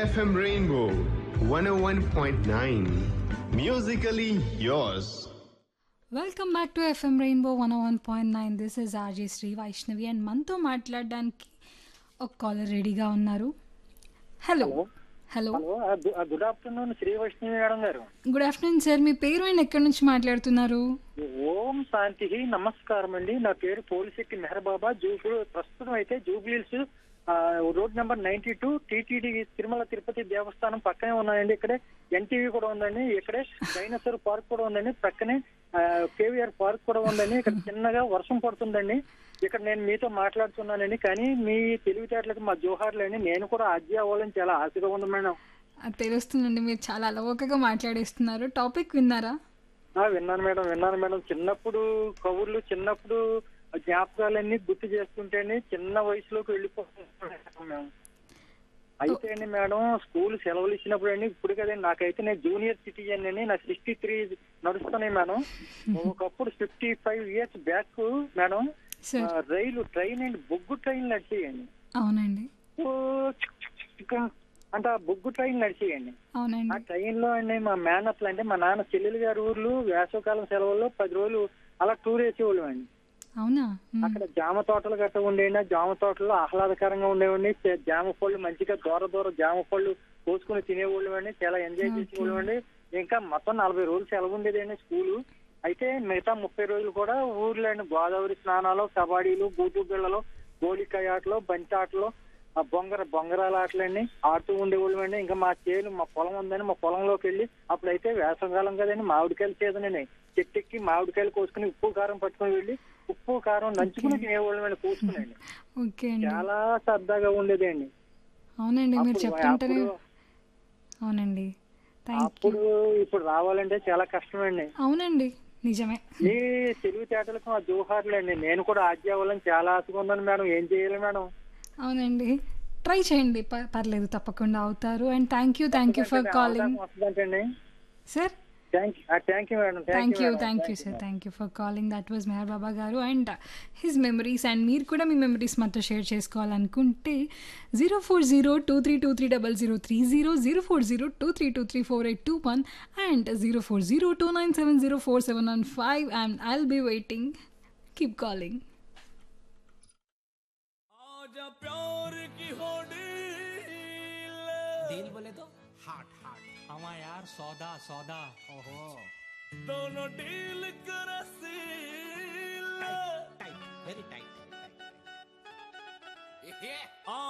FM Rainbow 101.9. Musically yours. Welcome back to FM Rainbow one one point nine this is RJ Sri Vaishnavi and మనతో మాట్లాడడానికి ఒక caller రెడీగా ఉన్నారు hello hello hello good afternoon Sri Vaishnavi madam garu good afternoon sir మీ పేరు and ఎక్కడి నుంచి మాట్లాడుతున్నారు ఓం శాంతి నమస్కారం అండి నా పేరు పోలిశెట్టి మెహర్బాబా జూబు ప్రస్తుతం అయితే Jubilee Hills road number ninety two TTD Tirumala Tirupati Devasthanam పక్కనే ఉన్నాయండి ఇక్కడే ఎన్టీవీ కూడా ఉందండి ఇక్కడే డైనోసార్ పార్క్ కూడా ఉందండి పక్కనే కేవీఆర్ పార్క్ కూడా ఉందండి ఇక్కడ చిన్నగా వర్షం పడుతుందండి ఇక్కడ నేను మీతో మాట్లాడుతున్నానండి కానీ మీ తెలివితేటలకు మా జోహార్లండి నేను కూడా ఆద్య అవ్వాలని చాలా ఆశగా ఉంది మేడం అది తెలుస్తుందండి మీరు చాలా అలవోకగా మాట్లాడేస్తున్నారు టాపిక్ విన్నారా ఆ, విన్నాను మేడం విన్నాను మేడం చిన్నప్పుడు కబుర్లు చిన్నప్పుడు జ్ఞాపకాలన్నీ గుర్తు చేసుకుంటేనే చిన్న వయసులోకి వెళ్ళిపోతున్నాం మేము అయితే అండి మేడం స్కూల్ సెలవులు ఇచ్చినప్పుడు అండి ఇప్పుడు కదండి నాకైతే నేను జూనియర్ సిటిజన్ అని నా సిక్స్టీ త్రీ నడుస్తున్నాయి మేడం ఒకప్పుడు fifty five years back madam sir ఆ, రైలు ట్రైన్ అండి బొగ్గు ట్రైన్ నడిచేయండి అవునండి ఓ చిక్ చిక్ చిక్ చిక్ అంటే ఆ బొగ్గు ట్రైన్ నడిచేయండి ఆ అవునండి ట్రైన్ లో అండి మా మేనత్లు అంటే మా నాన్న చెల్లెలు గారి ఊర్లు వేసవకాలం సెలవుల్లో పది రోజులు అలా టూర్ వేసేవాళ్ళు అండి అవునా మ్, అక్కడ జామ తోటలు గట్ట ఉండేవి ఆ జామ తోటలు ఆహ్లాదకరంగా ఉండేవండి చే- జామ పళ్ళు మంచిగా దూర దూర జామ పళ్ళు కోసుకుని తినేవాళ్ళు అండి చాలా ఎంజాయ్ చేసేవాళ్ళు అండి ఇంకా మొత్తం నలభై రోజులు సెలవు ఉండేదండి స్కూలు అయితే మిగతా ముప్పై రోజులు కూడా ఊర్లో అండి గోదావరి స్నానాలు కబడ్డీలు బూటు బిళ్ళలు గోలికాయ ఆటలు బంతి ఆటలు ఆ బొంగర బొంగరాల ఆటలండి ఆడుతూ ఉండేవాళ్ళు అండి ఇంకా మా చేను మా పొలం ఉందని మా పొలంలోకి వెళ్ళి అప్పుడైతే వేసవకాలం కదండి మామిడికాయలు చేదనండి చెట్టెక్కి మామిడికాయలు కోసుకుని ఉప్పు కారం పట్టుకుని వెళ్ళి ఉప్పు కారం నంచుకుని తినేవాళ్ళు అండి కూసుకునండి ఓకే అండి చాలా సరదాగా ఉండేదండి అవునండి మీరు అప్పుడు- చెప్తుంటేనే అప్పుడు- అవునండి థ్యాంక్ యూ అప్పుడు ఇప్పుడు రావాలంటే చాలా కష్టమండి అవునండి నిజమే మీ తెలివితేటలకు మా జోహార్లు అండి నేను కూడా ఆద్య అవ్వాలని చాలా ఆశగా ఉన్నాను మేడం ఏం చేయాలి మేడం అవునండి ట్రై చేయండి ప- పర్లేదు తప్పకుండా అవుతారు and thank you thank you for calling వస్తుందంటండి sir thank thank you madam thank you madam. Thank you sir thank you for calling that was Meher Baba garu and his memories and మీరు కూడా మీ మెమరీస్ మాతో షేర్ చేసుకోవాలనుకుంటే zero four zero two three two three double zero three zero zero four zero two three two three four eight two one and zero four zero two nine seven zero four seven one five and I'll be waiting keep calling आजा प्यार की होड़ी दिल बोले तो heart heart हवा यार सौदा सौदा ओहो दोनों डील कर सील टाइट वेरी टाइट